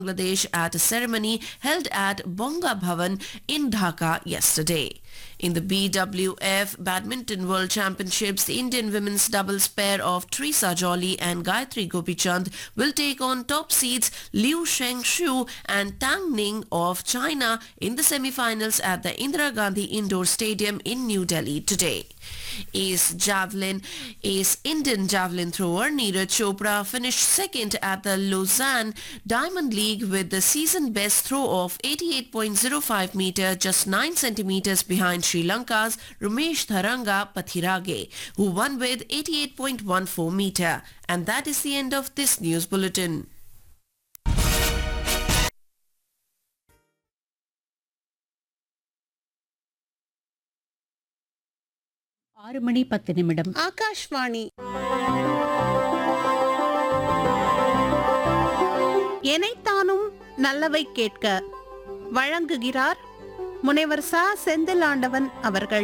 Bangladesh at a ceremony held at Bonga Bhavan in Dhaka yesterday. In the BWF Badminton World Championships, the Indian women's doubles pair of Trisa Jolly and Gayatri Gopichand will take on top seeds Liu Shengshu and Tang Ning of China in the semi-finals at the Indira Gandhi Indoor Stadium in New Delhi today. Ace javelin, ace Indian javelin thrower Neeraj Chopra finished second at the Lausanne Diamond League with the season best throw of 88.05 meter, just 9 centimeters behind Sri Lanka's Ramesh Tharanga Pathirage, who won with 88.14 meter. And that is the end of this news bulletin. ஆறு மணி பத்து நிமிடம் ஆகாஷ்வாணி எனைத்தானும் நல்லவை கேட்க வழங்குகிறார் முனைவர் சா செந்திலாண்டவன் அவர்கள்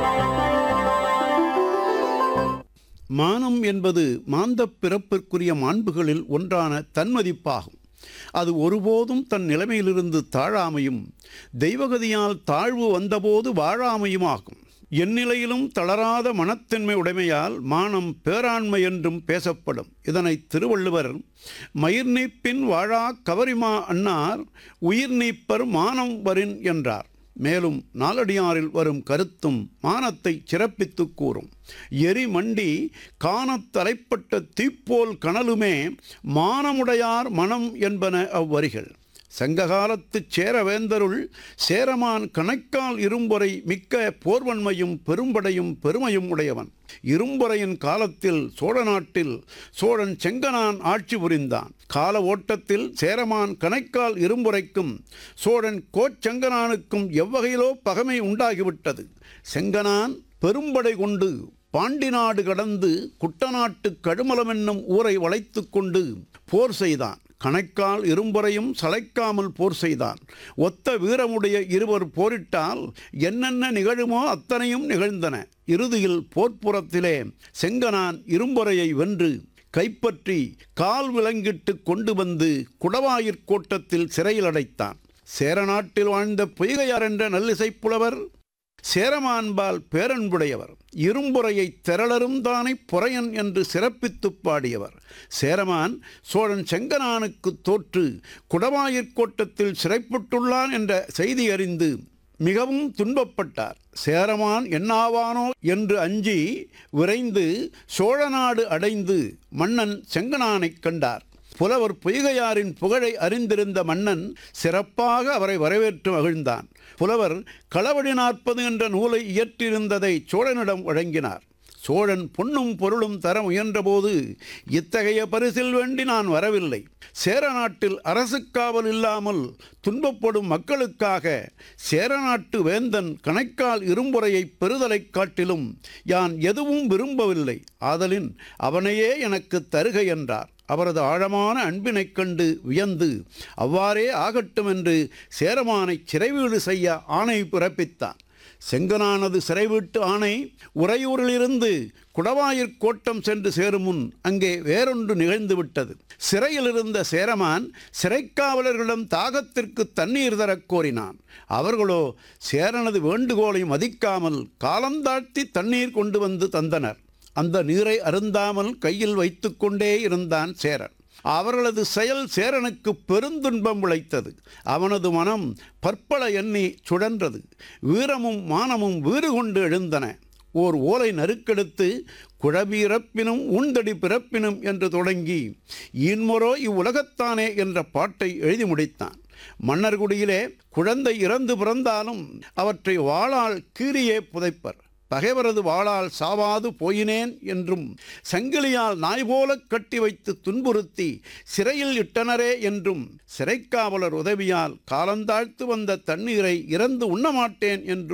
மானம் என்பது மாந்தப் பிறப்பிற்குரிய மாண்புகளில் ஒன்றான தன்மதிப்பாகும் அது ஒருபோதும் தன் நிலைமையிலிருந்து தாழாமையும் தெய்வகதியால் தாழ்வு வந்தபோது வாழாமையுமாகும் எந்நிலையிலும் தளராத மனத்தன்மை உடைமையால் மானம் பேராண்மை என்றும் பேசப்படும் இதனை திருவள்ளுவர் மயிர் நீப்பின் வாழா கவரிமா அன்னார் உயிர் நீப்பர் மானம் வரின் என்றார் மேலும் நாலடியாரில் வரும் கருத்தும் மானத்தை சிறப்பித்துக் கூறும் எரி மண்டி காணத் தலைப்பட்ட தீப்போல் கனலுமே மானமுடையார் மனம் என்பன அவ்வரிகள் சங்ககாலத்துச் சேரவேந்தருள் சேரமான் கணைக்கால் இரும்பொறை மிக்க போர்வன்மையும் பெரும்படையும் பெருமையும் உடையவன் இரும்பொறையின் காலத்தில் சோழ நாட்டில் சோழன் செங்கனான் ஆட்சி புரிந்தான் கால ஓட்டத்தில் சேரமான் கணைக்கால் இரும்புரைக்கும் சோழன் கோச்செங்கனானுக்கும் எவ்வகையிலோ பகைமை உண்டாகிவிட்டது செங்கனான் பெரும்படை கொண்டு பாண்டி நாடு கடந்து குட்டநாட்டு கழுமலம் என்னும் ஊரை வளைத்து கொண்டு போர் செய்தான் கணைக்கால் இரும்புறையும் சளைக்காமல் போர் செய்தான் ஒத்த வீரமுடைய இருவர் போரிட்டால் என்னென்ன நிகழுமோ அத்தனையும் நிகழ்ந்தன இறுதியில் போர்ப்புறத்திலே செங்கனான் இரும்புறையை வென்று கைப்பற்றி கால் விலங்கிட்டு கொண்டு வந்து குடவாயிற் கோட்டத்தில் சிறையில் அடைத்தான் சேரநாட்டில் வாழ்ந்த பொய்கையார் என்ற நல்லிசைப்புலவர் சேரமான்பால் பேரன்புடையவர் இரும்புறையை திரளரும் தானே பொறையன் என்று சிறப்பித்துப் பாடியவர் சேரமான் சோழன் செங்கனானுக்கு தோற்று குடவாயிற் கோட்டத்தில் சிறைப்பட்டுள்ளான் என்ற செய்தி அறிந்து மிகவும் துன்பப்பட்டார் சேரமான் என்னாவானோ என்று அஞ்சி விரைந்து சோழநாடு அடைந்து மன்னன் செங்கனானைக் கண்டார் புலவர் பொய்கையாரின் புகழை அறிந்திருந்த மன்னன் சிறப்பாக அவரை வரவேற்று மகிழ்ந்தான் புலவர் களவடி நாற்பது என்ற நூலை இயற்றியிருந்ததை சோழனிடம் வழங்கினார் சோழன் பொன்னும் பொருளும் தர முயன்றபோது இத்தகைய பரிசில் வேண்டி நான் வரவில்லை சேர நாட்டில் அரசு காவல் இல்லாமல் துன்பப்படும் மக்களுக்காக சேரநாட்டு வேந்தன் கணைக்கால் இரும்புறையை பெறுதலைக் காட்டிலும் யான் எதுவும் விரும்பவில்லை ஆதலின் அவனையே எனக்கு தருக என்றார் அவரது ஆழமான அன்பினைக் கண்டு வியந்து அவ்வாறே ஆகட்டும் என்று சேரமானை சிறைவீடு செய்ய ஆணை பிறப்பித்தான் செங்கனானது சிறைவீட்டு ஆணை உறையூரிலிருந்து குடவாயிற் கோட்டம் சென்று சேரும் முன் அங்கே வேறொன்று நிகழ்ந்துவிட்டது சிறையில் இருந்த சேரமான் சிறைக்காவலர்களிடம் தாகத்திற்கு தண்ணீர் தரக் கோரினான் அவர்களோ சேரனது வேண்டுகோளை மதிக்காமல் காலந்தாழ்த்தி தண்ணீர் கொண்டு வந்து தந்தனர் அந்த நீரை அருந்தாமல் கையில் வைத்துக்கொண்டே இருந்தான் சேரன் அவர்களது செயல் சேரனுக்கு பெருந்துன்பம் விளைத்தது அவனது மனம் பற்பல எண்ணி சுழன்றது வீரமும் மானமும் வீறு கொண்டு எழுந்தன ஓர் ஓலை நறுக்கெடுத்து குழவி இறப்பினும் உண்டடி பிறப்பினும் என்று தொடங்கி இன்மொரோ இவ்வுலகத்தானே என்ற பாட்டை எழுதி முடித்தான் மன்னர்குடியிலே குழந்தை இறந்து பிறந்தாலும் அவற்றை வாளால் கீறியே புதைப்பர் பகைவரது வாளால் சாவாது போயினேன் என்றும் சங்கிலியால் நாய் போலக் கட்டி வைத்து துன்புறுத்தி சிறையில் இட்டனரே என்றும் சிறைக்காவலர் உதவியால் காலந்தாழ்த்து வந்த தண்ணீரை இறந்து உண்ணமாட்டேன் என்றும்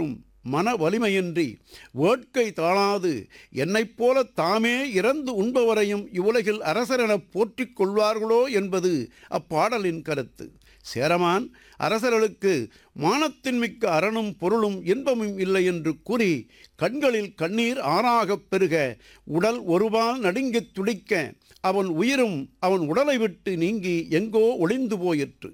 மன வலிமையின்றி வேட்கை தாழாது என்னைப் போல தாமே இறந்து உண்பவரையும் இவ்வுலகில் அரசரெனப் போற்றிக் கொள்வார்களோ என்பது அப்பாடலின் கருத்து சேரமான் அரசர்களுக்கு மானத்தின் மிக்க அரணும் பொருளும் இன்பமும் இல்லை என்று கூறி கண்களில் கண்ணீர் ஆறாகப் பெருக உடல் ஒருபால் நடுங்கித் துடிக்க அவன் உயிரும் அவன் உடலை விட்டு நீங்கி எங்கோ ஒளிந்து போயிற்று